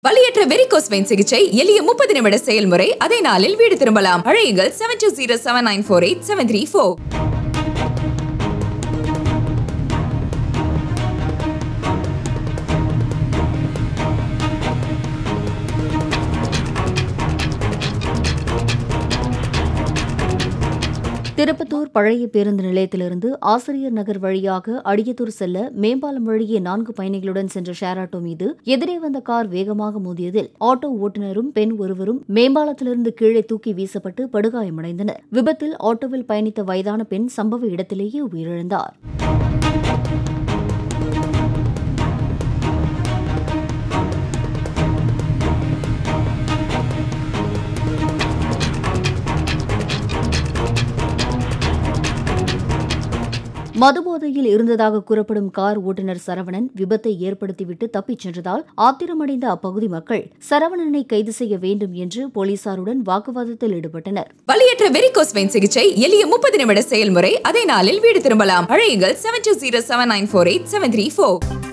வலியற்ற varicose vein சிகிச்சை எளிய முப்பது நிமிட செயல்முறை அதே நாளில் வீடு திரும்பலாம் அழையுங்கள் seven two zero seven nine four eight seven three four Tirupattur பழைய பேருந்து நிலையத்திலிருந்து ஆசிரியர் நகர் வழியாக அடியத்தூர் செல்ல மேம்பாலம் வழியே நான்கு பயணிகளுடன் சென்ற ஷேர் ஆட்டோ மீது எதிரே வந்த கார் வேகமாக மோதியதில் ஆட்டோ ஓட்டுநரும் பெண் ஒருவரும் மேம்பாலத்திலிருந்து கீழே தூக்கி வீசப்பட்டு படுகாயமடைந்தனர் விபத்தில் ஆட்டோவில் பயணித்த வயதான பெண் சம்பவ இடத்திலேயே உயிரிழந்தார் மதுபோதையில் இருந்ததாக கூறப்படும் கார் ஓட்டுநர் சரவணன் விபத்தை ஏற்படுத்திவிட்டு தப்பிச் சென்றதால் ஆத்திரமடைந்த அப்பகுதி மக்கள் சரவணனை கைது செய்ய வேண்டும் என்று போலீசாருடன் வாக்குவாதத்தில் ஈடுபட்டனர் வலியற்ற வெரிகோஸ் வெயின் சிகிச்சை எளிய முப்பது நிமிட செயல்முறை அதே நாளில் வீடு திரும்பலாம் அழையுங்கள் seven two zero seven nine four eight seven three four